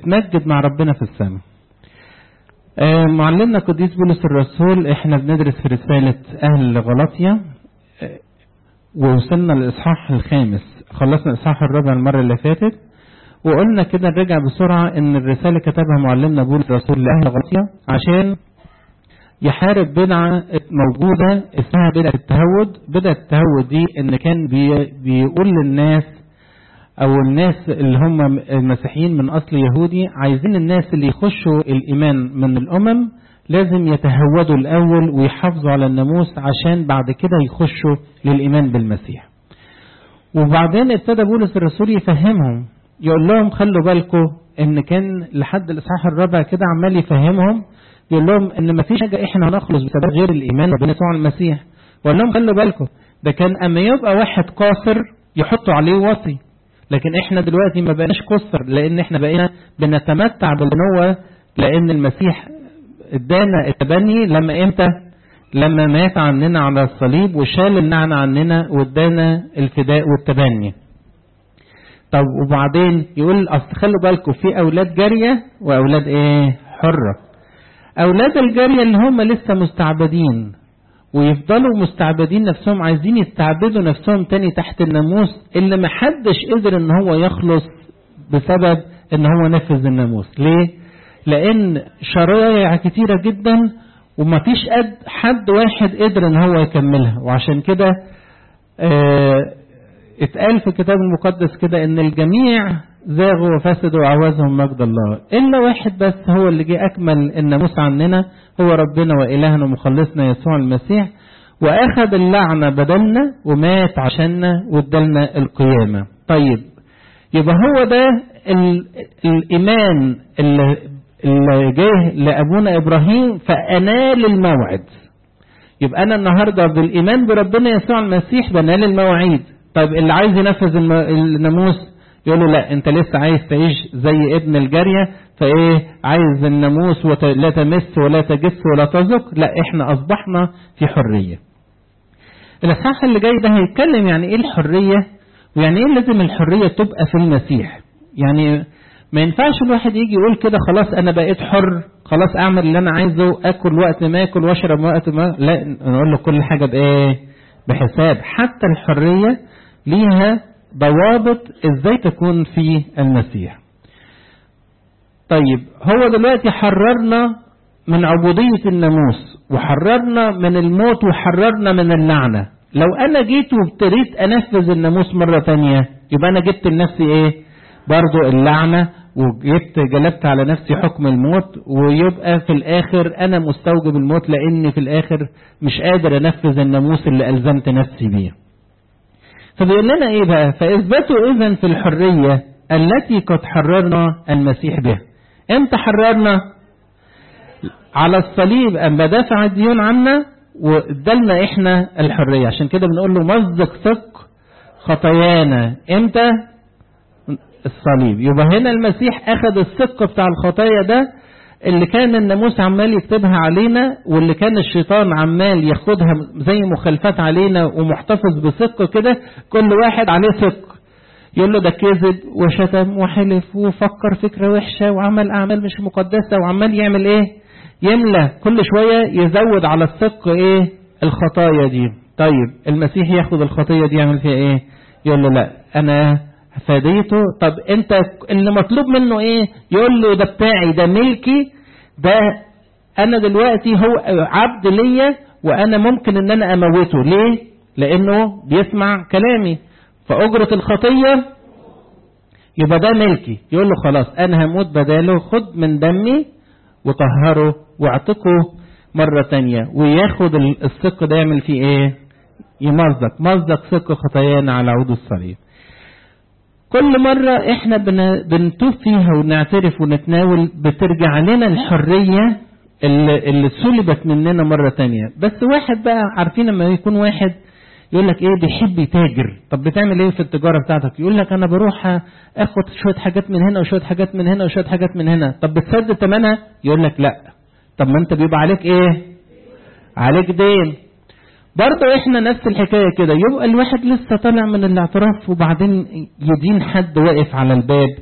وتتمجد مع ربنا في السماء آه، معلمنا قديس بولس الرسول احنا بندرس في رسالة اهل غلطية آه، ووصلنا للاصحاح الخامس خلصنا الاصحاح الرابع المرة اللي فاتت وقلنا كده نرجع بسرعة ان الرسالة كتبها معلمنا بولس الرسول لاهل غلطية عشان يحارب بدعة موجودة اسمها بدعة التهود بدعة التهود دي ان كان بي بيقول للناس او الناس اللي هم المسيحيين من اصل يهودي عايزين الناس اللي يخشوا الايمان من الامم لازم يتهودوا الاول ويحافظوا على الناموس عشان بعد كده يخشوا للايمان بالمسيح وبعدين ابتدى بولس الرسول يفهمهم يقول لهم خلوا بالكم ان كان لحد الاصحاح الرابع كده عمال يفهمهم يقول لهم ان ما فيش حاجه احنا هنخلص بسبب غير الايمان بيسوع المسيح وقال لهم خلوا بالكم ده كان اما يبقى واحد قاصر يحطوا عليه وصي لكن احنا دلوقتي ما بقيناش قصر لان احنا بقينا بنتمتع بالنوة لان المسيح ادانا التبني لما امتى لما مات عننا على الصليب وشال اللعنة عننا وادانا الفداء والتبني طب وبعدين يقول اصل خلوا بالكم في اولاد جارية واولاد ايه حرة اولاد الجارية اللي هم لسه مستعبدين ويفضلوا مستعبدين نفسهم عايزين يستعبدوا نفسهم تاني تحت الناموس اللي محدش قدر ان هو يخلص بسبب ان هو نفذ الناموس ليه لان شرائع كتيرة جدا ومفيش قد حد واحد قدر ان هو يكملها وعشان كده اه اتقال في الكتاب المقدس كده ان الجميع زاغوا وفسدوا وعوزهم مجد الله الا واحد بس هو اللي جه اكمل الناموس عننا هو ربنا والهنا ومخلصنا يسوع المسيح واخذ اللعنه بدلنا ومات عشاننا وادالنا القيامه طيب يبقى هو ده ال الايمان اللي, اللي جه لابونا ابراهيم فانال الموعد يبقى انا النهارده بالايمان بربنا يسوع المسيح بنال المواعيد طيب اللي عايز ينفذ الناموس يقول له لا انت لسه عايز تعيش زي ابن الجارية فايه عايز الناموس ولا تمس ولا تجس ولا تذق لا احنا اصبحنا في حرية الاصحاح اللي جاي ده هيتكلم يعني ايه الحرية ويعني ايه لازم الحرية تبقى في المسيح يعني ما ينفعش الواحد يجي يقول كده خلاص انا بقيت حر خلاص اعمل اللي انا عايزه اكل وقت ما اكل واشرب وقت ما لا نقول له كل حاجة بايه بحساب حتى الحرية ليها ضوابط ازاي تكون في المسيح طيب هو دلوقتي حررنا من عبودية الناموس وحررنا من الموت وحررنا من اللعنة لو انا جيت وابتديت انفذ الناموس مرة تانية يبقى انا جبت لنفسي ايه برضو اللعنة وجبت جلبت على نفسي حكم الموت ويبقى في الاخر انا مستوجب الموت لاني في الاخر مش قادر انفذ الناموس اللي الزمت نفسي بيه فبيقول لنا ايه بقى فاثبتوا اذا في الحرية التي قد حررنا المسيح بها امتى حررنا على الصليب اما دفع الديون عنا وادالنا احنا الحرية عشان كده بنقول له مزق ثق خطايانا امتى الصليب يبقى هنا المسيح اخذ الثق بتاع الخطايا ده اللي كان الناموس عمال يكتبها علينا واللي كان الشيطان عمال ياخدها زي مخالفات علينا ومحتفظ بثق كده كل واحد عليه ثق يقول له ده كذب وشتم وحلف وفكر فكرة وحشة وعمل أعمال مش مقدسة وعمال يعمل إيه يملى كل شوية يزود على الثق إيه الخطايا دي طيب المسيح ياخد الخطية دي يعمل فيها إيه يقول له لا أنا فديته طب انت اللي مطلوب منه ايه يقول له ده بتاعي ده ملكي ده انا دلوقتي هو عبد ليا وانا ممكن ان انا اموته ليه لانه بيسمع كلامي فاجرة الخطية يبقى ده ملكي يقول له خلاص انا هموت بداله خد من دمي وطهره واعتقه مرة تانية وياخد الثق ده يعمل فيه ايه يمزق مزق ثق خطايانا على عود الصليب كل مرة احنا بنتوب فيها ونعترف ونتناول بترجع لنا الحرية اللي, اللي سلبت مننا مرة تانية بس واحد بقى عارفين لما يكون واحد يقول لك ايه بيحب يتاجر طب بتعمل ايه في التجارة بتاعتك يقول لك انا بروح اخد شوية حاجات من هنا وشوية حاجات من هنا وشوية حاجات من هنا طب بتسدد ثمنها يقول لك لا طب ما انت بيبقى عليك ايه عليك دين برضه احنا نفس الحكاية كده يبقى الواحد لسه طالع من الاعتراف وبعدين يدين حد واقف على الباب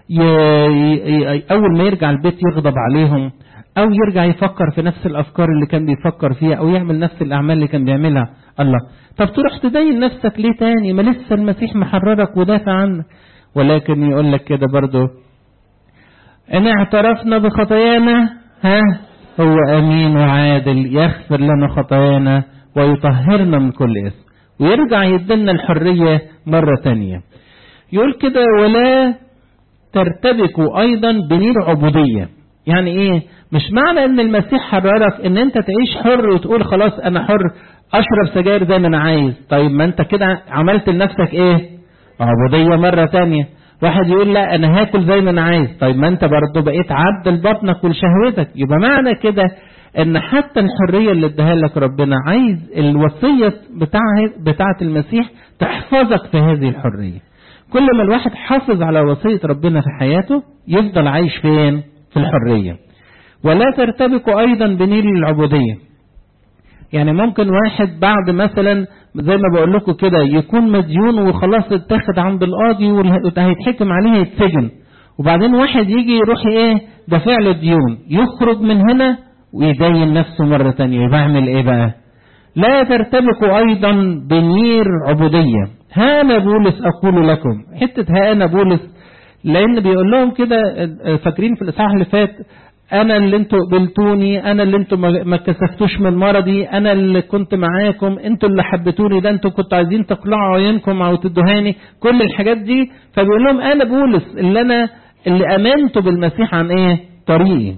أول ما يرجع البيت يغضب عليهم أو يرجع يفكر في نفس الأفكار اللي كان بيفكر فيها أو يعمل نفس الأعمال اللي كان بيعملها الله طب تروح تدين نفسك ليه تاني ما لسه المسيح محررك ودافع عنك ولكن يقول لك كده برضه إن اعترفنا بخطايانا ها هو أمين وعادل يغفر لنا خطايانا ويطهرنا من كل اسم ويرجع يدلنا الحرية مرة تانية يقول كده ولا ترتبكوا أيضا بنير عبودية يعني إيه مش معنى ان المسيح حررك ان انت تعيش حر وتقول خلاص انا حر اشرب سجاير زي ما انا عايز طيب ما انت كده عملت لنفسك ايه عبودية مرة تانية واحد يقول لا انا هاكل زي ما انا عايز طيب ما انت برضه بقيت عبد لبطنك ولشهوتك يبقى معنى كده ان حتى الحرية اللي اداها لك ربنا عايز الوصية بتاعه بتاعة المسيح تحفظك في هذه الحرية كل ما الواحد حافظ على وصية ربنا في حياته يفضل عايش فين في الحرية ولا ترتبكوا ايضا بنيل العبودية يعني ممكن واحد بعد مثلا زي ما بقول لكم كده يكون مديون وخلاص اتاخد عند القاضي وهيتحكم عليه يتسجن وبعدين واحد يجي يروح ايه دافع له الديون يخرج من هنا ويدين نفسه مرة تانية يبقى اعمل ايه بقى لا ترتبكوا ايضا بنير عبودية ها انا بولس اقول لكم حتة ها انا بولس لان بيقول لهم كده فاكرين في الاصحاح اللي فات انا اللي انتوا قبلتوني انا اللي انتوا ما كسفتوش من مرضي انا اللي كنت معاكم انتوا اللي حبيتوني ده انتوا كنتوا عايزين تقلعوا عينكم او تدهاني كل الحاجات دي فبيقول لهم انا بولس اللي انا اللي امنت بالمسيح عن ايه طريقي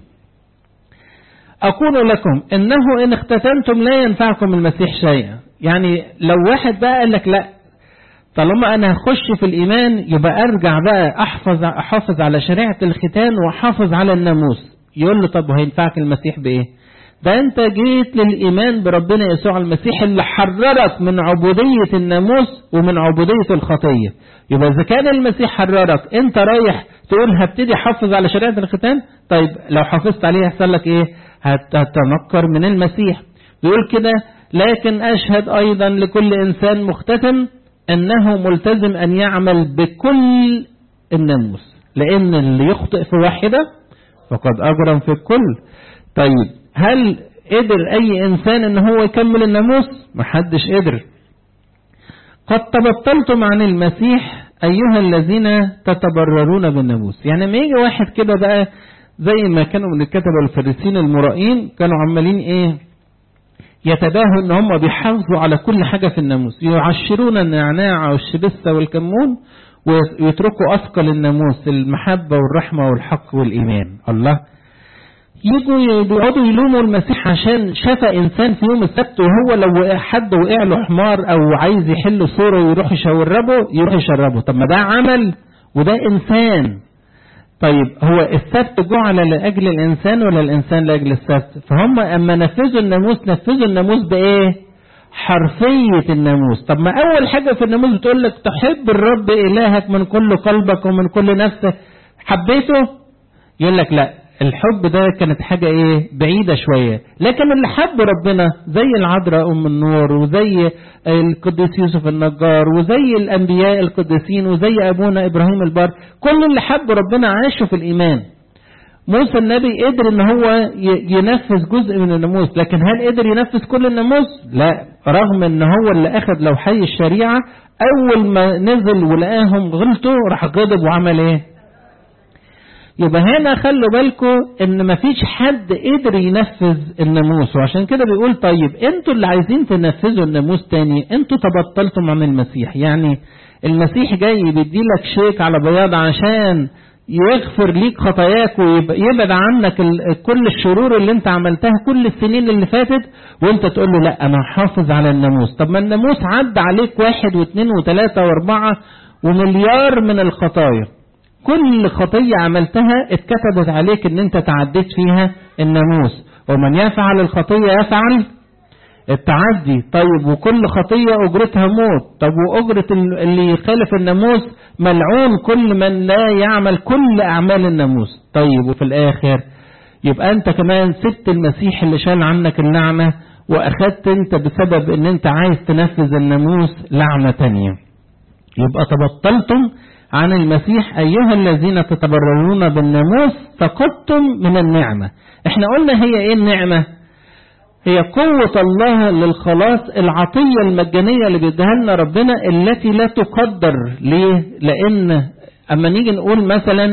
اقول لكم انه ان اختتنتم لا ينفعكم المسيح شيئا يعني لو واحد بقى قال لك لا طالما انا هخش في الايمان يبقى ارجع بقى احفظ احافظ على شريعه الختان واحافظ على الناموس يقول له طب وهينفعك المسيح بايه ده انت جيت للايمان بربنا يسوع المسيح اللي حررك من عبوديه الناموس ومن عبوديه الخطيه يبقى اذا كان المسيح حررك انت رايح تقول هبتدي احافظ على شريعه الختان طيب لو حافظت عليه هيحصل لك ايه هتتنكر من المسيح يقول كده لكن اشهد ايضا لكل انسان مختتم انه ملتزم ان يعمل بكل الناموس لان اللي يخطئ في واحده فقد اجرم في الكل طيب هل قدر اي انسان ان هو يكمل الناموس محدش قدر قد تبطلتم عن المسيح ايها الذين تتبررون بالناموس يعني لما يجي واحد كده بقى زي ما كانوا من الكتبة الفريسين المرائين كانوا عمالين ايه يتباهوا ان هم بيحافظوا على كل حاجة في الناموس يعشرون النعناع والشبسة والكمون ويتركوا أثقل الناموس المحبة والرحمة والحق والإيمان الله يجوا بيقعدوا يلوموا المسيح عشان شفى إنسان في يوم السبت وهو لو حد وقع له حمار أو عايز يحل صوره ويروح يشربه يروح يشربه طب ما ده عمل وده إنسان طيب هو السبت جعل لأجل الإنسان ولا الإنسان لأجل السبت فهم أما نفذوا الناموس نفذوا الناموس بإيه حرفية الناموس طب ما أول حاجة في الناموس بتقول لك تحب الرب إلهك من كل قلبك ومن كل نفسك حبيته يقول لك لا الحب ده كانت حاجة ايه بعيدة شوية لكن اللي حب ربنا زي العذراء أم النور وزي القديس يوسف النجار وزي الأنبياء القديسين وزي أبونا إبراهيم البار كل اللي حب ربنا عاشوا في الإيمان موسى النبي قدر ان هو ينفذ جزء من الناموس لكن هل قدر ينفذ كل الناموس لا رغم ان هو اللي اخذ لوحي الشريعة اول ما نزل ولقاهم غلطوا راح غضب وعمل ايه يبقى هنا خلوا بالكم ان مفيش حد قدر ينفذ الناموس وعشان كده بيقول طيب انتوا اللي عايزين تنفذوا الناموس تاني انتوا تبطلتم عن المسيح يعني المسيح جاي بيديلك شيك على بياض عشان يغفر ليك خطاياك ويبعد عنك كل الشرور اللي انت عملتها كل السنين اللي فاتت وانت تقول له لا انا حافظ على الناموس طب ما الناموس عدى عليك واحد واثنين وثلاثة واربعة ومليار من الخطايا كل خطية عملتها اتكتبت عليك ان انت تعديت فيها الناموس ومن يفعل الخطية يفعل التعدي طيب وكل خطية أجرتها موت طب وأجرة اللي يخالف الناموس ملعون كل من لا يعمل كل أعمال الناموس طيب وفي الآخر يبقى أنت كمان سبت المسيح اللي شال عنك اللعنة وأخدت أنت بسبب أن أنت عايز تنفذ الناموس لعنة تانية يبقى تبطلتم عن المسيح أيها الذين تتبررون بالناموس سقطتم من النعمة احنا قلنا هي ايه النعمة هي قوة الله للخلاص العطية المجانية اللي بيديها لنا ربنا التي لا تقدر ليه لأن أما نيجي نقول مثلا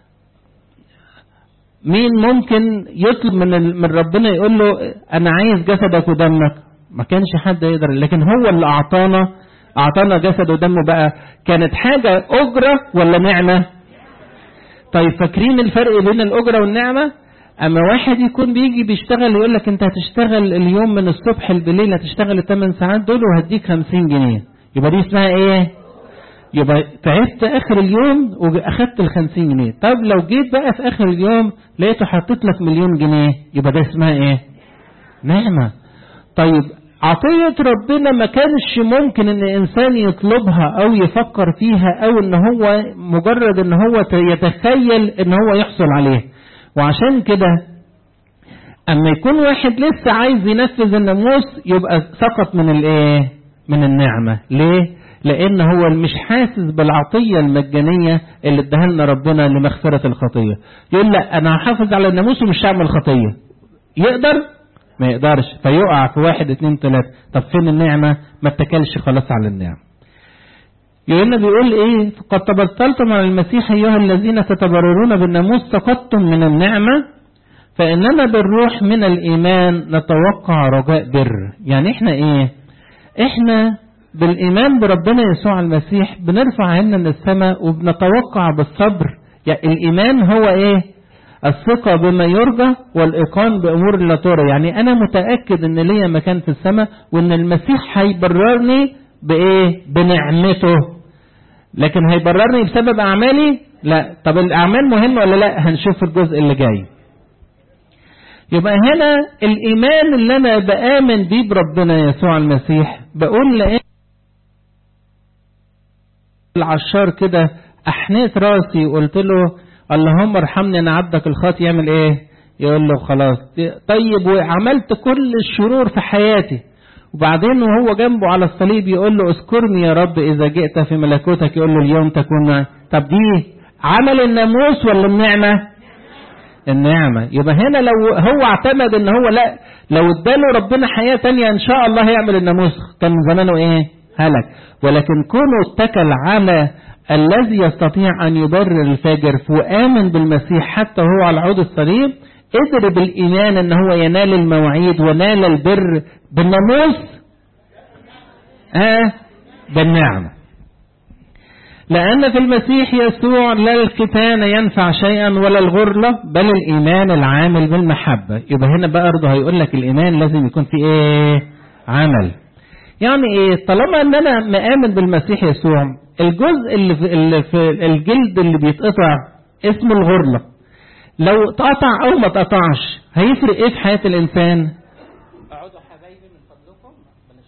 مين ممكن يطلب من من ربنا يقول له انا عايز جسدك ودمك ما كانش حد يقدر لكن هو اللي اعطانا اعطانا جسد ودمه بقى كانت حاجه اجره ولا نعمه طيب فاكرين الفرق بين الاجره والنعمه اما واحد يكون بيجي بيشتغل يقول لك انت هتشتغل اليوم من الصبح بالليل هتشتغل الثمان ساعات دول وهديك 50 جنيه يبقى دي اسمها ايه يبقى تعبت اخر اليوم واخدت ال 50 جنيه طب لو جيت بقى في اخر اليوم لقيته حاطط لك مليون جنيه يبقى ده اسمها ايه نعمه طيب عطية ربنا ما كانش ممكن ان انسان يطلبها او يفكر فيها او ان هو مجرد ان هو يتخيل ان هو يحصل عليه وعشان كده اما يكون واحد لسه عايز ينفذ الناموس يبقى سقط من الايه من النعمة ليه لان هو مش حاسس بالعطية المجانية اللي اداها لنا ربنا لمغفرة الخطية يقول لا انا هحافظ على الناموس ومش هعمل خطية يقدر ما يقدرش فيقع في واحد اتنين تلاتة طب فين النعمة ما اتكلش خلاص على النعمة يقولنا بيقول ايه قد تبطلتم على المسيح ايها الذين تتبررون بالناموس سقطتم من النعمة فاننا بالروح من الايمان نتوقع رجاء بر يعني احنا ايه احنا بالايمان بربنا يسوع المسيح بنرفع عيننا للسماء وبنتوقع بالصبر يعني الايمان هو ايه الثقة بما يرجى والإيقان بأمور لا ترى يعني أنا متأكد إن ليا مكان في السماء وإن المسيح هيبررني بإيه بنعمته لكن هيبررني بسبب أعمالي لا طب الأعمال مهمة ولا لا هنشوف الجزء اللي جاي يبقى هنا الإيمان اللي أنا بآمن بيه بربنا يسوع المسيح بقول لإيه العشار كده أحنيت راسي وقلت له اللهم ارحمني انا عبدك الخاطي يعمل ايه يقول له خلاص طيب وعملت كل الشرور في حياتي وبعدين وهو جنبه على الصليب يقول له اذكرني يا رب اذا جئت في ملكوتك يقول له اليوم تكون معي طب دي عمل الناموس ولا النعمه النعمه يبقى هنا لو هو اعتمد ان هو لا لو اداله ربنا حياه تانية ان شاء الله هيعمل الناموس كان زمانه ايه هلك ولكن كونه اتكل على الذي يستطيع أن يبرر الفاجر وآمن بالمسيح حتى هو على عود الصليب قدر بالإيمان أن هو ينال المواعيد ونال البر بالناموس آه بالنعمة لأن في المسيح يسوع لا الختان ينفع شيئا ولا الغرلة بل الإيمان العامل بالمحبة يبقى هنا برضه هيقول لك الإيمان لازم يكون فيه إيه عمل يعني إيه طالما أن أنا مآمن بالمسيح يسوع الجزء اللي في, اللي في الجلد اللي بيتقطع اسمه الغرلة لو اتقطع او ما اتقطعش هيفرق ايه في حياة الانسان اقعدوا حبايبي من فضلكم بلاش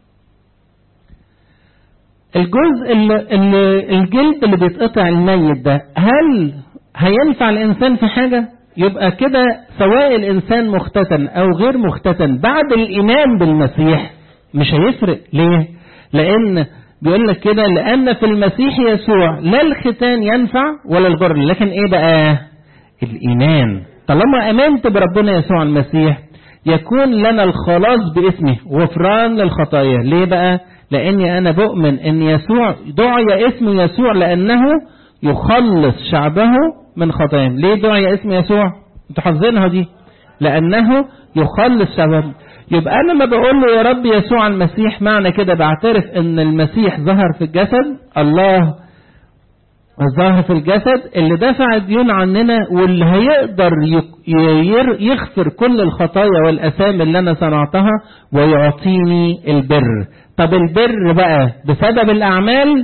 الجزء اللي, اللي الجلد اللي بيتقطع الميت ده هل هينفع الانسان في حاجة يبقى كده سواء الانسان مختتن او غير مختتن بعد الايمان بالمسيح مش هيفرق ليه لان بيقول لك كده لأن في المسيح يسوع لا الختان ينفع ولا الغرل لكن إيه بقى الإيمان طالما آمنت بربنا يسوع المسيح يكون لنا الخلاص باسمه غفران للخطايا ليه بقى لأني أنا بؤمن أن يسوع دعي اسم يسوع لأنه يخلص شعبه من خطاياهم ليه دعي اسم يسوع انتوا حافظينها دي لأنه يخلص شعبه يبقى انا ما بقول له يا رب يسوع المسيح معنى كده بعترف ان المسيح ظهر في الجسد الله ظهر في الجسد اللي دفع الديون عننا واللي هيقدر يغفر كل الخطايا والاثام اللي انا صنعتها ويعطيني البر طب البر بقى بسبب الاعمال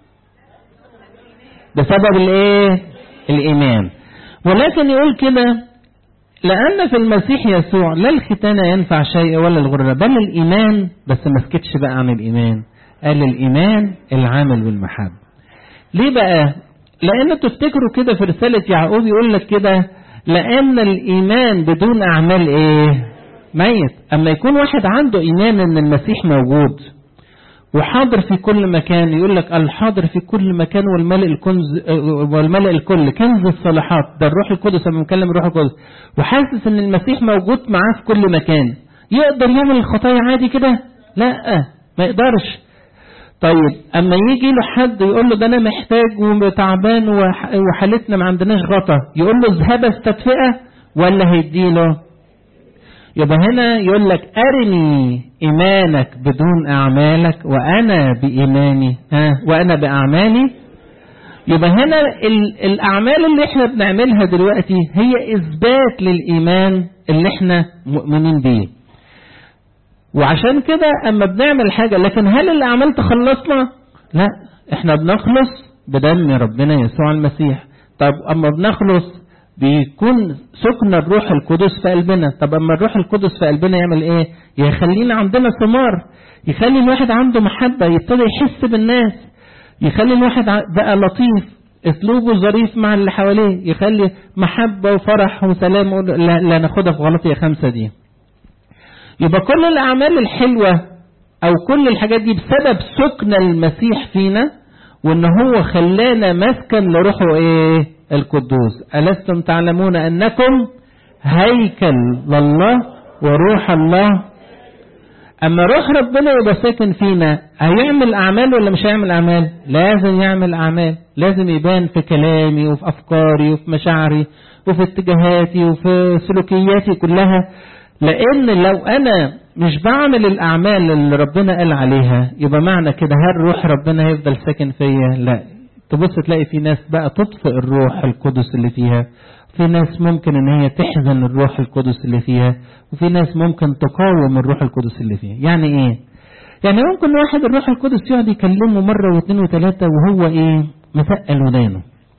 بسبب الايه الايمان ولكن يقول كده لأن في المسيح يسوع لا الختان ينفع شيء ولا الغرة بل الإيمان بس ما سكتش بقى عن الإيمان قال الإيمان العامل بالمحبة ليه بقى لأن تفتكروا كده في رسالة يعقوب يقول لك كده لأن الإيمان بدون أعمال إيه ميت أما يكون واحد عنده إيمان إن المسيح موجود وحاضر في كل مكان يقول لك الحاضر في كل مكان والملء الكنز والملء الكل كنز الصالحات ده الروح القدس لما بنتكلم الروح القدس وحاسس ان المسيح موجود معاه في كل مكان يقدر يعمل الخطايا عادي كده لا ما يقدرش طيب اما يجي له حد يقول له ده انا محتاج وتعبان وحالتنا ما عندناش غطا يقول له اذهب استدفئه ولا هيديله يبقى هنا يقول لك أرني إيمانك بدون أعمالك وأنا بإيماني ها وأنا بأعمالي يبقى هنا الأعمال اللي احنا بنعملها دلوقتي هي إثبات للإيمان اللي احنا مؤمنين بيه وعشان كده أما بنعمل حاجة لكن هل الأعمال تخلصنا؟ لا احنا بنخلص بدم ربنا يسوع المسيح طب أما بنخلص بيكون سكن الروح القدس في قلبنا طب اما الروح القدس في قلبنا يعمل ايه يخلينا عندنا ثمار يخلي الواحد عنده محبة يبتدي يحس بالناس يخلي الواحد بقى لطيف اسلوبه ظريف مع اللي حواليه يخلي محبة وفرح وسلام لا, لا ناخدها في غلطية خمسة دي يبقى كل الأعمال الحلوة أو كل الحاجات دي بسبب سكن المسيح فينا وإن هو خلانا مسكن لروحه إيه القدوس ألستم تعلمون أنكم هيكل لله وروح الله أما روح ربنا يبقى ساكن فينا هيعمل أعمال ولا مش هيعمل أعمال لازم يعمل أعمال لازم يبان في كلامي وفي أفكاري وفي مشاعري وفي اتجاهاتي وفي سلوكياتي كلها لأن لو أنا مش بعمل الأعمال اللي ربنا قال عليها يبقى معنى كده هل روح ربنا هيفضل ساكن فيا لا تبص تلاقي في ناس بقى تطفئ الروح القدس اللي فيها في ناس ممكن ان هي تحزن الروح القدس اللي فيها وفي ناس ممكن تقاوم الروح القدس اللي فيها يعني ايه يعني ممكن واحد الروح القدس يقعد يكلمه مرة واثنين وثلاثة وهو ايه مثقل ودانه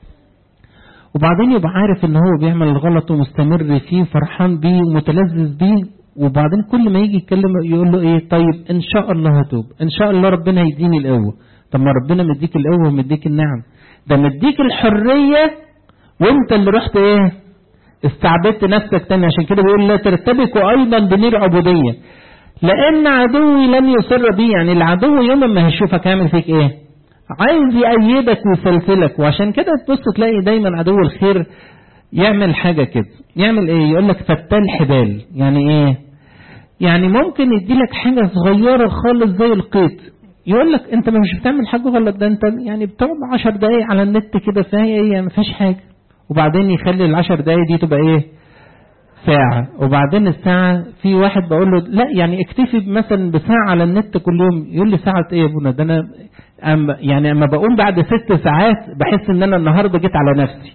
وبعدين يبقى عارف ان هو بيعمل الغلط ومستمر فيه فرحان بيه ومتلذذ بيه وبعدين كل ما يجي يتكلم يقول له ايه طيب ان شاء الله هتوب ان شاء الله ربنا هيديني القوه طب ما ربنا مديك القوه ومديك النعم ده مديك الحريه وانت اللي رحت ايه استعبدت نفسك تاني عشان كده بيقول لا ترتبكوا ايضا بنير عبوديه لان عدوي لن يصر بي يعني العدو يوم ما هيشوفك هيعمل فيك ايه عايز يأيدك ويسلسلك وعشان كده تبص تلاقي دايما عدو الخير يعمل حاجة كده يعمل ايه يقول لك فتان حبال يعني ايه يعني ممكن يديلك حاجة صغيرة خالص زي القيط يقول لك انت مش بتعمل حاجة غلط ده انت يعني بتقعد عشر دقايق على النت كده فهي ايه ما فيهاش حاجة وبعدين يخلي العشر دقايق دي تبقى ايه ساعة وبعدين الساعة في واحد بقول له لا يعني اكتفي مثلا بساعة على النت كل يوم يقول لي ساعة ايه يا ابونا ده انا أما يعني اما بقوم بعد ست ساعات بحس ان انا النهارده جيت على نفسي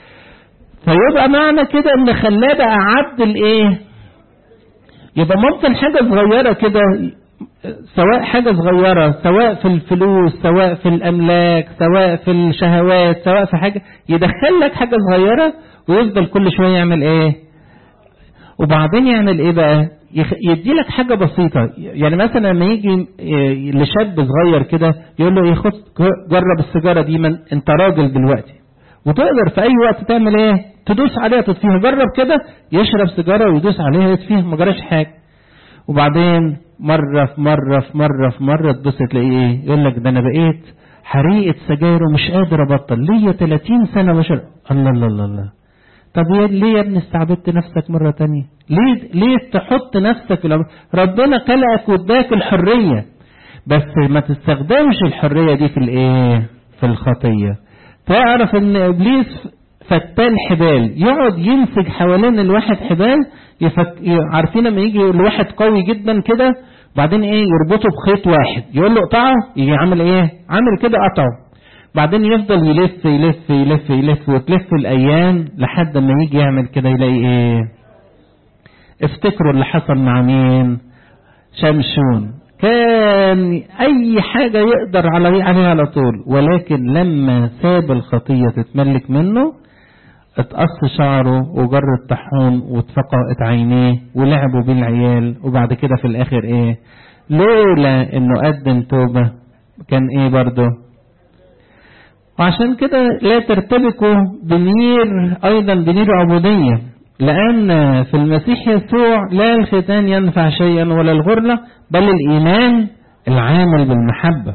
فيبقى معنى كده ان خلاه بقى عبد الايه يبقى ممكن حاجة صغيرة كده سواء حاجة صغيرة سواء في الفلوس سواء في الأملاك سواء في الشهوات سواء في حاجة يدخل لك حاجة صغيرة ويفضل كل شوية يعمل ايه وبعدين يعمل ايه بقى يدي لك حاجة بسيطة يعني مثلا لما يجي لشاب صغير كده يقول له ايه خد جرب السيجارة دي من انت راجل دلوقتي وتقدر في اي وقت تعمل ايه تدوس عليها تطفيها جرب كده يشرب سيجارة ويدوس عليها يطفيها ما جراش حاجة وبعدين مرة في مرة في مرة في مرة تبص تلاقيه ايه يقول لك ده انا بقيت حريقة سجاير ومش قادر ابطل ليا 30 سنة بشرب الله الله الله الله طب ليه يا ابني استعبدت نفسك مرة تانية ليه ليه تحط نفسك في الأمر ربنا خلقك واداك الحرية بس ما تستخدمش الحرية دي في الايه في الخطية تعرف ان ابليس فتان حبال يقعد يمسك حوالين الواحد حبال يفك... عارفين لما يجي لواحد قوي جدا كده بعدين ايه يربطه بخيط واحد يقول له اقطعه يجي عامل ايه عامل كده قطعه بعدين يفضل يلف يلف يلف يلف وتلف الايام لحد ما يجي يعمل كده يلاقي ايه افتكروا اللي حصل مع مين شمشون كان اي حاجة يقدر على عليها على طول ولكن لما ساب الخطية تتملك منه اتقص شعره وجر الطاحون واتفقعت عينيه ولعبوا بيه العيال وبعد كده في الاخر ايه لولا انه قدم توبة كان ايه برضه وعشان كده لا ترتبكوا بنير ايضا بنير عبودية لان في المسيح يسوع لا الختان ينفع شيئا ولا الغرلة بل الايمان العامل بالمحبة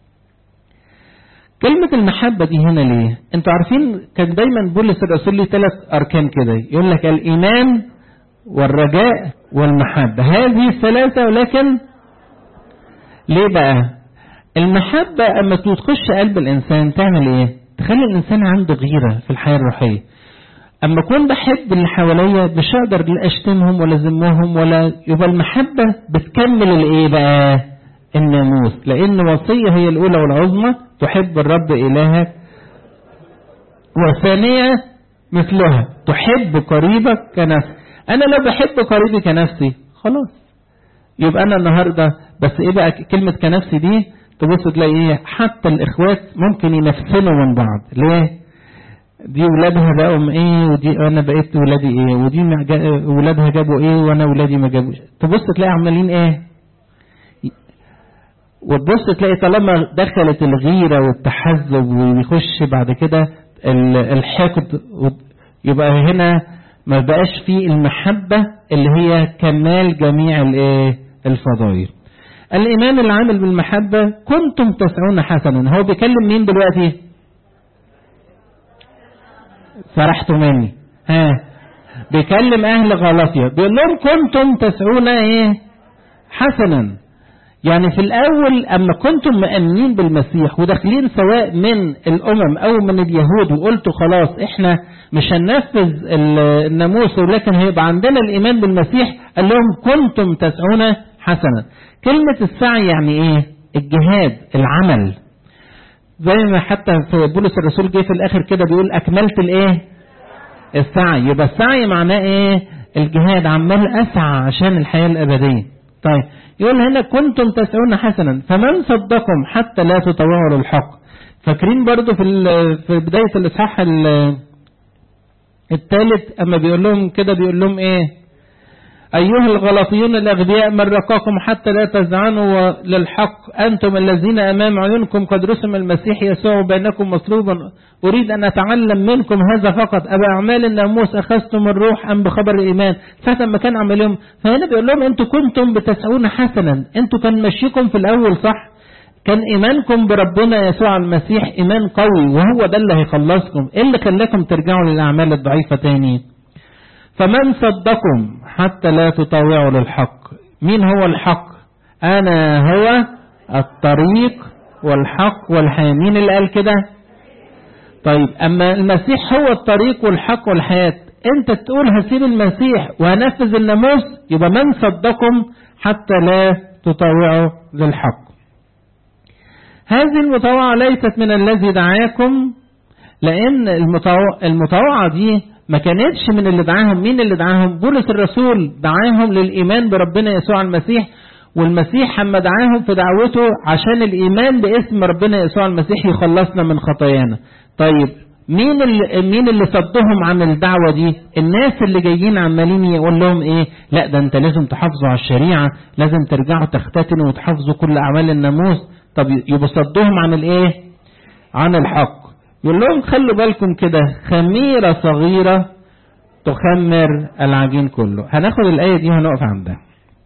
كلمة المحبة دي هنا ليه انتوا عارفين كان دايما بولس الرسول ليه ثلاث اركان كده يقول لك الايمان والرجاء والمحبة هذه الثلاثة ولكن ليه بقى المحبة اما تخش قلب الانسان تعمل ايه تخلي الانسان عنده غيرة في الحياة الروحية اما اكون بحب اللي حواليا مش هقدر لا اشتمهم ولا ذمهم ولا يبقى المحبة بتكمل الايه بقى الناموس لان وصية هي الاولى والعظمى تحب الرب الهك والثانية مثلها تحب قريبك كنفسك انا لو بحب قريبي كنفسي خلاص يبقى انا النهاردة بس ايه بقى كلمة كنفسي دي تبص تلاقي ايه حتى الاخوات ممكن ينفسنوا من بعض ليه دي ولادها بقوا ايه ودي انا بقيت ولادي ايه ودي ولادها جابوا ايه وانا ولادي ما جابوش تبص تلاقي عمالين ايه وتبص تلاقي طالما دخلت الغيرة والتحزب ويخش بعد كده الحقد يبقى هنا ما بقاش فيه المحبة اللي هي كمال جميع الايه الفضائل الإيمان العامل بالمحبة كنتم تسعون حسنا هو بيكلم مين دلوقتي سرحتوا مني ها بيكلم أهل غلطية بيقول لهم كنتم تسعون إيه حسنا يعني في الأول أما كنتم مأمنين بالمسيح وداخلين سواء من الأمم أو من اليهود وقلتوا خلاص إحنا مش هننفذ الناموس ولكن هيبقى عندنا الإيمان بالمسيح قال لهم كنتم تسعون حسنا كلمة السعي يعني إيه الجهاد العمل زي ما حتى في بولس الرسول جه في الآخر كده بيقول أكملت الإيه السعي يبقى السعي معناه إيه الجهاد عمال أسعى عشان الحياة الأبدية طيب يقول هنا كنتم تسعون حسنا فمن صدقكم حتى لا تطوعوا للحق فاكرين برضو في في بداية الإصحاح الثالث أما بيقول لهم كده بيقول لهم إيه أيها الغلطيون الأغبياء من رقاكم حتى لا تزعنوا للحق أنتم الذين أمام عيونكم قد رسم المسيح يسوع بينكم مصلوبا أريد أن أتعلم منكم هذا فقط أبا أعمال الناموس أخذتم الروح أم بخبر الإيمان ساعة ما كان عملهم فهنا بيقول لهم أنتم كنتم بتسعون حسنا أنتم كان مشيكم في الأول صح كان إيمانكم بربنا يسوع المسيح إيمان قوي وهو ده اللي هيخلصكم إيه اللي خلاكم ترجعوا للأعمال الضعيفة تاني فمن صدقكم حتى لا تطاوعوا للحق مين هو الحق أنا هو الطريق والحق والحياة مين اللي قال كده طيب أما المسيح هو الطريق والحق والحياة أنت تقول هسيب المسيح وهنفذ الناموس يبقى من صدقكم حتى لا تطاوعوا للحق هذه المطاوعة ليست من الذي دعاكم لأن المطاوعة دي ما كانتش من اللي دعاهم مين اللي دعاهم بولس الرسول دعاهم للإيمان بربنا يسوع المسيح والمسيح لما دعاهم في دعوته عشان الإيمان باسم ربنا يسوع المسيح يخلصنا من خطايانا طيب مين اللي مين اللي صدهم عن الدعوه دي الناس اللي جايين عمالين يقول لهم ايه لا ده انت لازم تحافظوا على الشريعه لازم ترجعوا تختتنوا وتحافظوا كل اعمال الناموس طب يبقى صدهم عن الايه عن الحق يقول لهم خلوا بالكم كده خميره صغيره تخمر العجين كله هناخد الايه دي وهنقف عندها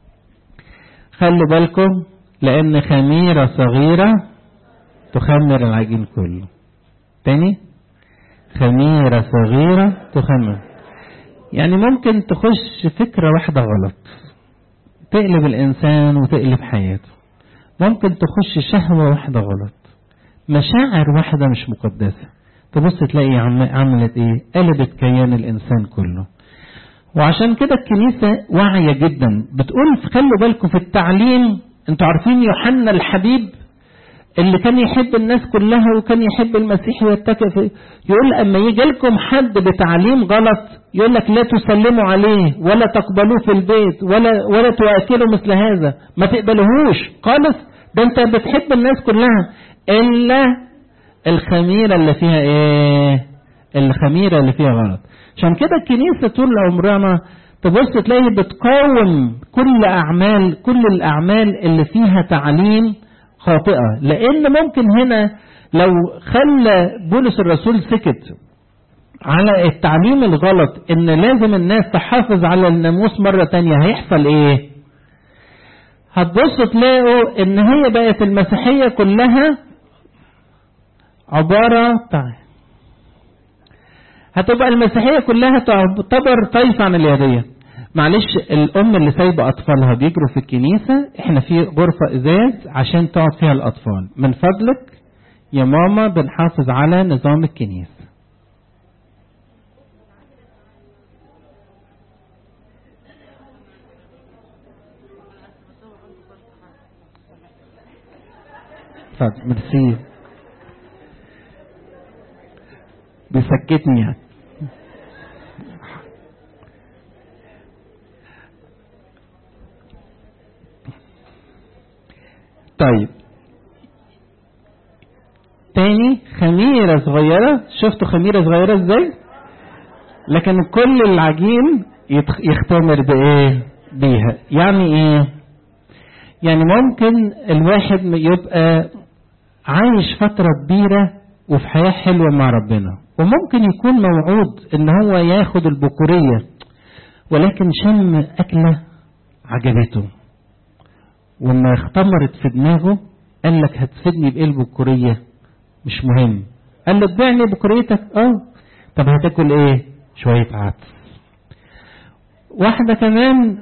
خلوا بالكم لان خميره صغيره تخمر العجين كله تاني خميرة صغيرة تخمر يعني ممكن تخش فكرة واحدة غلط تقلب الإنسان وتقلب حياته ممكن تخش شهوة واحدة غلط مشاعر واحدة مش مقدسة تبص تلاقي عملت ايه قلبت كيان الإنسان كله وعشان كده الكنيسة واعية جدا بتقول خلوا بالكم في التعليم انتوا عارفين يوحنا الحبيب اللي كان يحب الناس كلها وكان يحب المسيح ويتكئ في يقول اما يجي لكم حد بتعليم غلط يقول لك لا تسلموا عليه ولا تقبلوه في البيت ولا ولا تؤكلوا مثل هذا ما تقبلوهوش خالص ده انت بتحب الناس كلها الا الخميره اللي فيها ايه الخميره اللي فيها غلط عشان كده الكنيسه طول عمرنا تبص تلاقي بتقاوم كل اعمال كل الاعمال اللي فيها تعليم خاطئة لأن ممكن هنا لو خلى بولس الرسول سكت على التعليم الغلط ان لازم الناس تحافظ على الناموس مرة تانية هيحصل ايه هتبصوا تلاقوا ان هي بقت المسيحية كلها عبارة طيب هتبقى المسيحية كلها تعتبر طيف عن اليهودية معلش الأم اللي سايبة أطفالها بيجروا في الكنيسة احنا في غرفة إزاز عشان تقعد فيها الأطفال من فضلك يا ماما بنحافظ على نظام الكنيسة اتفضل ميرسي بيسكتني يعني طيب تاني خميرة صغيرة شفتوا خميرة صغيرة ازاي لكن كل العجين يختمر بايه بيها يعني ايه يعني ممكن الواحد يبقى عايش فترة كبيرة وفي حياة حلوة مع ربنا وممكن يكون موعود ان هو ياخد البكورية ولكن شم أكلة عجبته وما اختمرت في دماغه قال لك هتفيدني بايه البكورية مش مهم قال له تبيعني بكوريتك اه طب هتاكل ايه شوية عدس واحدة كمان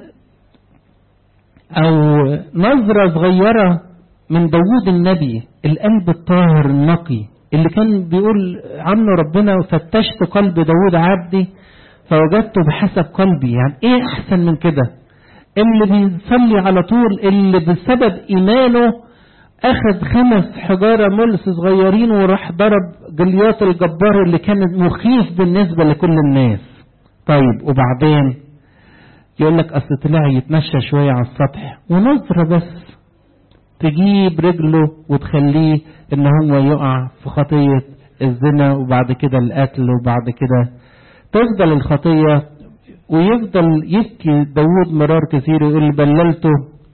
او نظرة صغيرة من داوود النبي القلب الطاهر النقي اللي كان بيقول عنه ربنا فتشت قلب داوود عبدي فوجدته بحسب قلبي يعني ايه احسن من كده اللي بيصلي على طول اللي بسبب ايمانه اخذ خمس حجارة ملس صغيرين وراح ضرب جليات الجبار اللي كان مخيف بالنسبة لكل الناس طيب وبعدين يقول لك اصل طلع يتمشى شوية على السطح ونظرة بس تجيب رجله وتخليه ان هو يقع في خطية الزنا وبعد كده القتل وبعد كده تفضل الخطية ويفضل يبكي داود مرار كثير يقول بللته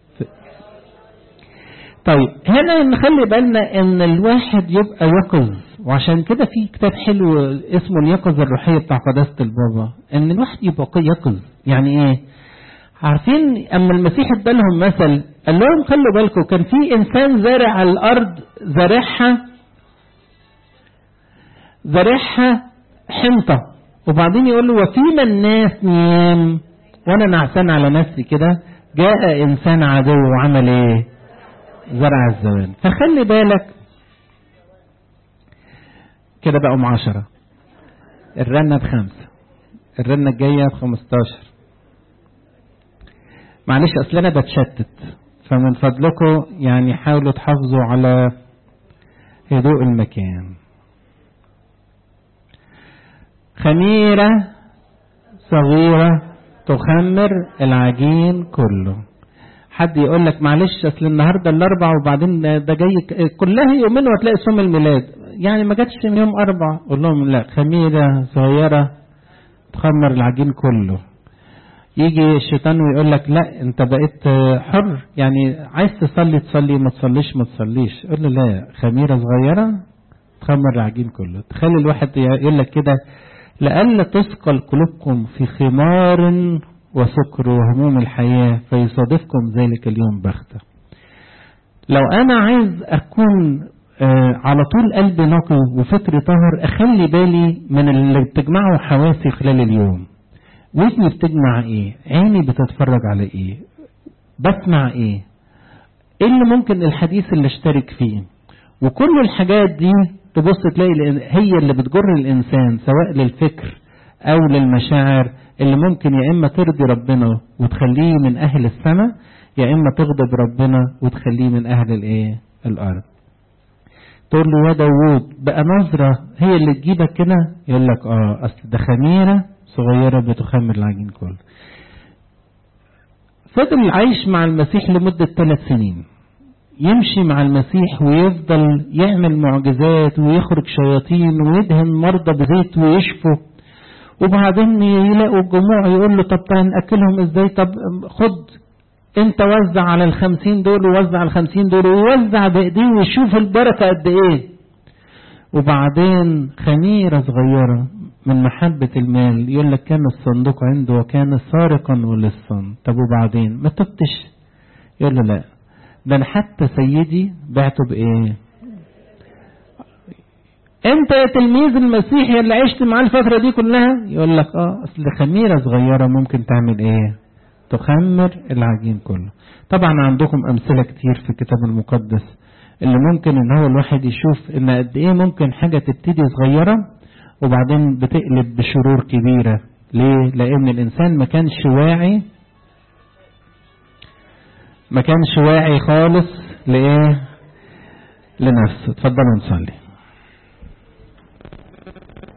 طيب هنا نخلي بالنا ان الواحد يبقى يقظ وعشان كده في كتاب حلو اسمه اليقظة الروحية بتاع قداسة البابا ان الواحد يبقى يقظ يعني ايه عارفين اما المسيح ادالهم مثل قال لهم خلوا بالكم كان في انسان زارع على الارض زارعها زارعها حنطة وبعدين يقول له وفيما الناس نيام وانا نعسان على نفسي كده جاء انسان عدو وعمل ايه زرع الزوال فخلي بالك كده بقوا عشرة الرنة بخمسة الرنة الجاية بخمستاشر معلش اصل انا بتشتت فمن فضلكم يعني حاولوا تحافظوا على هدوء المكان خميرة صغيرة تخمر العجين كله حد يقول لك معلش اصل النهارده الاربع وبعدين ده جاي كلها يومين وهتلاقي صوم الميلاد يعني ما جاتش من يوم اربع قول لهم لا خميره صغيره تخمر العجين كله يجي الشيطان ويقول لك لا انت بقيت حر يعني عايز تصلي تصلي ما تصليش ما تصليش قول له لا خميره صغيره تخمر العجين كله تخلي الواحد يقول لك كده لئلا تثقل قلوبكم في خمار وسكر وهموم الحياة فيصادفكم ذلك اليوم بختة لو أنا عايز أكون آه على طول قلبي نقي وفكري طاهر أخلي بالي من اللي بتجمعه حواسي خلال اليوم ودني بتجمع إيه عيني بتتفرج على إيه بسمع إيه إيه اللي ممكن الحديث اللي اشترك فيه وكل الحاجات دي تبص تلاقي هي اللي بتجر الإنسان سواء للفكر أو للمشاعر اللي ممكن يا إما ترضي ربنا وتخليه من أهل السماء يا إما تغضب ربنا وتخليه من أهل الإيه الأرض تقول له يا داوود بقى نظرة هي اللي تجيبك كده يقول لك اه أصل ده خميرة صغيرة بتخمر العجين كله فضل عايش مع المسيح لمدة ثلاث سنين يمشي مع المسيح ويفضل يعمل معجزات ويخرج شياطين ويدهن مرضى بزيت ويشفوا وبعدين يلاقوا الجموع يقول له طب نأكلهم ازاي طب خد انت وزع على الخمسين دول ووزع على الخمسين دول ويوزع بايديه ويشوف البركة قد ايه وبعدين خميرة صغيرة من محبة المال يقول لك كان الصندوق عنده وكان سارقا ولصا طب وبعدين ما تبتش يقول له لا ده انا حتى سيدي بعته بايه انت يا تلميذ المسيح اللي عشت معاه الفتره دي كلها يقول لك اه اصل خميره صغيره ممكن تعمل ايه تخمر العجين كله طبعا عندكم امثله كتير في الكتاب المقدس اللي ممكن ان هو الواحد يشوف ان قد ايه ممكن حاجه تبتدي صغيره وبعدين بتقلب بشرور كبيره ليه لان الانسان ما كانش واعي ما كانش واعي خالص لايه لنفسه اتفضلوا نصلي